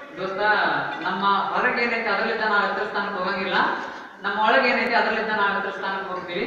ದೋಸ್ತ ನಮ್ಮ ಹೊರಗೆ ಏನೈತೆ ಅದರಲ್ಲಿದ್ದ ನಾವು ಎತ್ತರ ಸ್ಥಾನಕ್ಕೆ ಹೋಗಂಗಿಲ್ಲ ನಮ್ಮ ಒಳಗೆ ಏನೈತೆ ಅದರಲ್ಲಿದ್ದ ನಾವು ಎತ್ತರ ಸ್ಥಾನಕ್ಕೆ ಹೋಗ್ತೀವಿ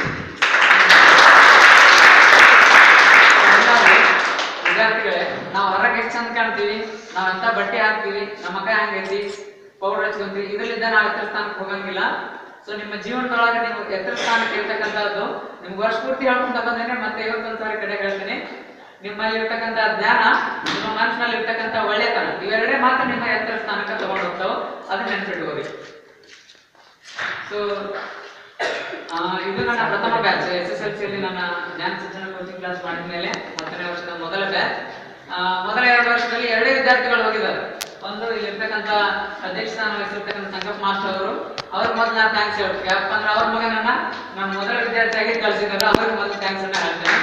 ಹಂಗಾಗಿ ವಿದ್ಯಾರ್ಥಿಗಳೇ ನಾವು ಹೊರಗೆ ಎಷ್ಟು ಚಂದ ಕಾಣ್ತೀವಿ ನಾವ್ ಎಂತ ಬಟ್ಟೆ ಹಾಕ್ತೀವಿ ನಮ್ಮ ಮಗ ಹೆಂಗೈತಿ ಪೌಡರ್ ಹಚ್ಕೊಂತೀವಿ ಇದರಲ್ಲಿದ್ದ ನಾವು ಎತ್ತರ ಸ್ಥಾನಕ್ಕೆ ಹೋಗಂಗಿಲ್ಲ ಸೊ ನಿಮ್ಮ ಜೀವನದೊಳಗೆ ನೀವು ಎತ್ತರ ಸ್ಥಾನಕ್ಕೆ ಇರ್ತಕ್ಕಂಥದ್ದು ನಿಮ್ಗೆ ವರ್ಷ ಪೂರ್ತಿ ಹೇಳ್ಕೊಂತ ಬಂದೇನೆ ಮತ್ತೆ ಇವತ್ತೊಂದ್ ಸಾರಿ ಕಡೆ ಹೇಳ್ತೀನಿ ನಿಮ್ಮಲ್ಲಿ ಇರ್ತಕ್ಕಂಥ ಜ್ಞಾನ ನಿಮ್ಮ ಮನಸ್ಸಿನಲ್ಲಿ ಇರ್ತಕ್ಕಂಥ ಒಳ್ಳೆತನ ಇವೆರಡೇ ಮಾತ್ರ ನಿಮ್ಮ ಎತ್ತರ ಸ್ಥಾನಕ್ಕೆ ತಗೊಂಡು ಹೋಗ್ತಾವ ಅದನ್ನ ನೆನ್ಪಿಟ್ಕೋರಿ ಸೊ ಇದು ನನ್ನ ಪ್ರಥಮ ಬ್ಯಾಚ್ ಎಸ್ ಎಸ್ ಎಲ್ ಸಿಯಲ್ಲಿ ನನ್ನ ಜ್ಞಾನ ಶಿಕ್ಷಣ ಕೋಚಿಂಗ್ ಕ್ಲಾಸ್ ಮಾಡಿದ ಮೇಲೆ ಹತ್ತನೇ ವರ್ಷದ ಮೊದಲ ಬ್ಯಾಚ್ ಮೊದಲ ಎರಡು ವರ್ಷದಲ್ಲಿ ಎರಡೇ ವಿದ್ಯಾರ್ಥಿಗಳು ಹೋಗಿದ್ದಾರೆ ಒಂದು ಇಲ್ಲಿರ್ತಕ್ಕಂಥ ಅಧ್ಯಕ್ಷ ಸ್ಥಾನ ವಹಿಸಿರ್ತಕ್ಕಂಥ ಸಂಗಪ್ಪ ಮಾಸ್ಟರ್ ಅವರು ಅವ್ರ ಮೊದಲು ನಾನು ಥ್ಯಾಂಕ್ಸ್ ಹೇಳ್ತೀನಿ ಯಾಕಪ್ಪ ಅಂದ್ರೆ ಅವ್ರ ಮಗನನ್ನ ನಮ್ಮ ಮೊದಲ ವಿದ್ಯಾರ್ಥಿಯಾಗಿ ಕಳಿಸಿದ್ದಾರೆ ಅವ್ರಿಗೆ ಮೊದಲು ಥ್ಯಾಂಕ್ಸ್ ಅನ್ನ ಹೇಳ್ತೇನೆ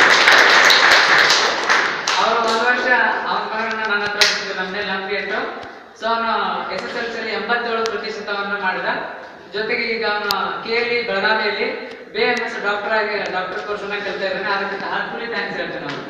ಅವರು ಒಂದು ವರ್ಷ ಅವನ ಮಗನನ್ನ ನನ್ನ ಹತ್ರ ಇಟ್ಟಿದ್ರು, ನಮ್ಮ ಮೇಲೆ ನಂಬಿಕೆ ಇಟ್ಟು ಸೊ ಅವನು ಎಸ್ ಎಸ್ ಎಲ್ ಸಿಯಲ್ಲಿ ಎಂಬತ್ತೇಳು ಪ್ರತಿಶತವನ್ನ ಮಾಡಿದ ಜೊತೆಗೆ ಈಗ ಅವನು ಕೆ ಎಲ್ ಇ ಬೆಳಗಾವಿಯಲ್ಲಿ ಬಿ ಎಂ ಎಸ್ ಡಾಕ್ಟರ್ ಆಗಿ ಡಾಕ್ಟರ್ ಕೋರ್ಸನ್ನ ಕಲಿತಾ ಇದ್ದಾನೆ ಅದಕ್ಕೆ ಹಾರ್ಟ್ಫುಲಿ ಥ್ಯಾಂಕ್ಸ್ ಹೇಳ್ತೇನೆ ನಾನು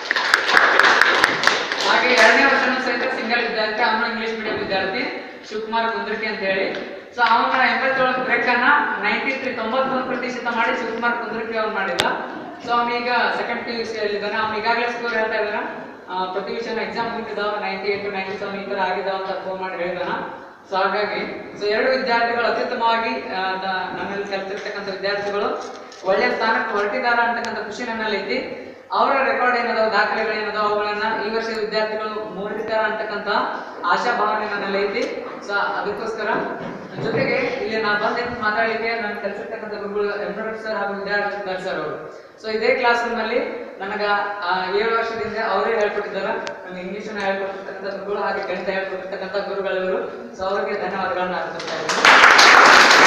ಹಾಗೆ ಎರಡನೇ ವರ್ಷನೂ ಸಹಿತ ಸಿಂಗಲ್ ವಿದ್ಯಾರ್ಥಿ ಅವನು ಇಂಗ್ಲಿಷ್ ಮೀಡಿಯಂ ವಿದ್ಯಾರ್ಥಿ ಶಿವಕುಮಾರ್ ಕುಂದ್ರಿಕೆ ಅಂತ ಹೇಳಿ ಸೊ ಅವನ ಎಂಬತ್ತೇಳು ಬ್ರೇಕ್ ಅನ್ನ ನೈಂಟಿ ತ್ರೀ ತೊಂಬತ್ಮೂರು ಪ್ರತಿಶತ ಮಾಡಿ ಶಿವಕುಮಾರ್ ಕುಂದ್ರಿಕೆ ಅವ್ನು ಮಾಡಿದ ಸೊ ಅವನೀಗ ಸೆಕೆಂಡ್ ಪಿ ಯು ಸಿ ಅಲ್ಲಿದ್ದಾನೆ ಅವ್ನು ಈಗಾಗಲೇ ಸ್ಕೋರ್ ಹೇಳ್ತಾ ಇದ್ದಾನ ಆ, ಪ್ರತಿ ವಿಷಯನ ಎಕ್ಸಾಮ್ ಮುಗಿದಾವ ನೈಂಟಿ ಏಟ್ ನೈಂಟಿ ಸೆವೆನ್ ಈ ತರ ಆಗಿದಾವ ಅಂತ ಫೋನ್ ಮಾಡಿ ಹೇಳಿದಾನ ಸೊ ಹಾಗಾಗಿ ಸೊ ಎರಡು ವಿದ್ಯಾರ್ಥಿಗಳು ಅತ್ಯುತ್ತಮವಾಗಿ ಆ, ದ- ನನ್ನಲ್ಲಿ ಕಲಿತಿರ್ತಕ್ಕಂಥ ವಿದ್ಯಾರ್ಥಿಗಳು ಒಳ್ಳೆಯ ಸ್ಥಾನಕ್ಕೆ ಹೊರಟಿದಾರ ಅಂತಕ್ಕಂಥ ಖುಷಿ ನನ್ನಲ್ಲಿ ಐತಿ ಅವರ ರೆಕಾರ್ಡ್ ಏನದಾವ ದಾಖಲೆಗಳು ಏನದಾವ ಅವುಗಳನ್ನ ಈ ವರ್ಷ ವಿದ್ಯಾರ್ಥಿಗಳು ಮೂಡಿರ್ತಾರ ಅಂತಕ್ಕಂಥ ಆಶಾಭಾವನೆ ನನ್ನಲ್ಲಿ ಐತಿ ಸೊ ಅದಕ್ಕೋಸ್ಕರ ಜೊತೆಗೆ ಇಲ್ಲಿ ನಾ ಬಂದ ಮಾತಾಡಲಿಕ್ಕೆ ನಾನು ಕಲಿಸಿರ್ತಕ್ಕಂಥ ಗುರುಗಳು ಎಂಬ್ರಾಯ್ಡ್ ಸರ್ ಹಾಗೂ ವಿದ್ಯಾರ್ಥಿ ಸರ್ ಅವರು ಸೊ ಇದೇ ಕ್ಲಾಸ್ ರೂಮ್ ಅಲ್ಲಿ ನನಗ ಆ, ಏಳು ವರ್ಷದಿಂದ ಅವರೇ ಹೇಳ್ಕೊಟ್ಟಿದ್ದಾರೆ ನನಗೆ ಇಂಗ್ಲಿಷ್ ಅನ್ನ ಹೇಳ್ಕೊಟ್ಟಿರ್ತಕ್ಕಂಥ ಗುರುಗಳು ಹಾಗೆ ಗಣಿತ ಹೇಳ್ಕೊಟ್ಟಿರ್ತಕ್ಕಂಥ ಗುರುಗಳಿವರು ಸೊ ಅವರಿಗೆ ಧನ್ಯವಾದಗಳನ್ನ ಅರ್ಪಿಸ್ತಾ ಇದ್ದೀನಿ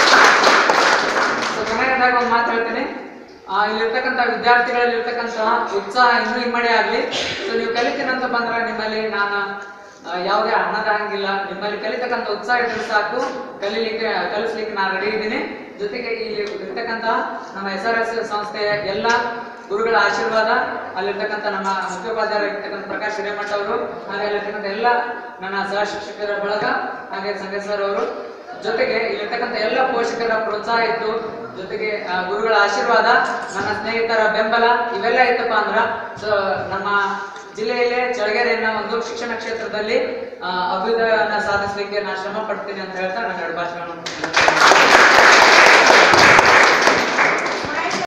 ಸೊ ಕೊನೆಯದಾಗಿ ಒಂದು ಮಾತು ಹೇಳ್ತೀನಿ ಆ, ಇಲ್ಲಿರ್ತಕ್ಕಂಥ ವಿದ್ಯಾರ್ಥಿಗಳಲ್ಲಿ ಇರ್ತಕ್ಕಂಥ ಉತ್ಸಾಹ ಇನ್ನೂ ಇಮ್ಮಡಿ ಆಗ್ಲಿ ಸೊ ನೀವು ಕಲಿತೀನಿ ಅಂತ ಬಂದ್ರೆ ನಿಮ್ಮಲ್ಲಿ ನಾನು ಆ, ಯಾವುದೇ ಹಣದ ಹಂಗಿಲ್ಲ ನಿಮ್ಮಲ್ಲಿ ಕಲಿತಕ್ಕಂಥ ಉತ್ಸಾಹ ಇದ್ರೆ ಸಾಕು ಕಲೀಲಿಕ್ಕೆ ಕಲಿಸ್ಲಿಕ್ಕೆ ನಾನು ರೆಡಿ ಇದ್ದೀನಿ ಜೊತೆಗೆ ಇಲ್ಲಿ ಇರ್ತಕ್ಕಂಥ ನಮ್ಮ ಎಸ್ ಆರ್ ಎಸ್ ಸಂಸ್ಥೆಯ ಎಲ್ಲ ಗುರುಗಳ ಆಶೀರ್ವಾದ ಅಲ್ಲಿರ್ತಕ್ಕಂಥ ನಮ್ಮ ಮುಖ್ಯೋಪಾಧ್ಯಾಯರು ಇರ್ತಕ್ಕಂಥ ಪ್ರಕಾಶ್ ಹಿರೇಮಠ ಅವರು ಹಾಗೆ ಅಲ್ಲಿರ್ತಕ್ಕಂಥ ಎಲ್ಲ ನನ್ನ ಸಹ ಶಿಕ್ಷಕರ ಬಳಗ ಹಾಗೆ ಸಂಘ ಸರ್ ಅವರು ಜೊತೆಗೆ ಇಲ್ಲಿರ್ತಕ್ಕಂಥ ಎಲ್ಲ ಪೋಷಕರ ಪ್ರೋತ್ಸಾಹ ಇತ್ತು ಜೊತೆಗೆ ಆ, ಗುರುಗಳ ಆಶೀರ್ವಾದ ನನ್ನ ಸ್ನೇಹಿತರ ಬೆಂಬಲ ಇವೆಲ್ಲ ಇತ್ತಪ್ಪ ಅಂದ್ರ ಸೊ ನಮ್ಮ ಜಿಲ್ಲೆಯಲ್ಲೇ ಚಳಗೆರೆಯನ್ನ ಒಂದು ಶಿಕ್ಷಣ ಕ್ಷೇತ್ರದಲ್ಲಿ ಆ, ಅಭ್ಯುದಯನ ಸಾಧಿಸಲಿಕ್ಕೆ ನಾನು ಶ್ರಮ ಪಡ್ತೀನಿ ಅಂತ ಹೇಳ್ತಾ ನನ್ನ ಎರಡು ಭಾಷೆಗಳನ್ನು ಮುಗಿಸ್ತೇನೆ.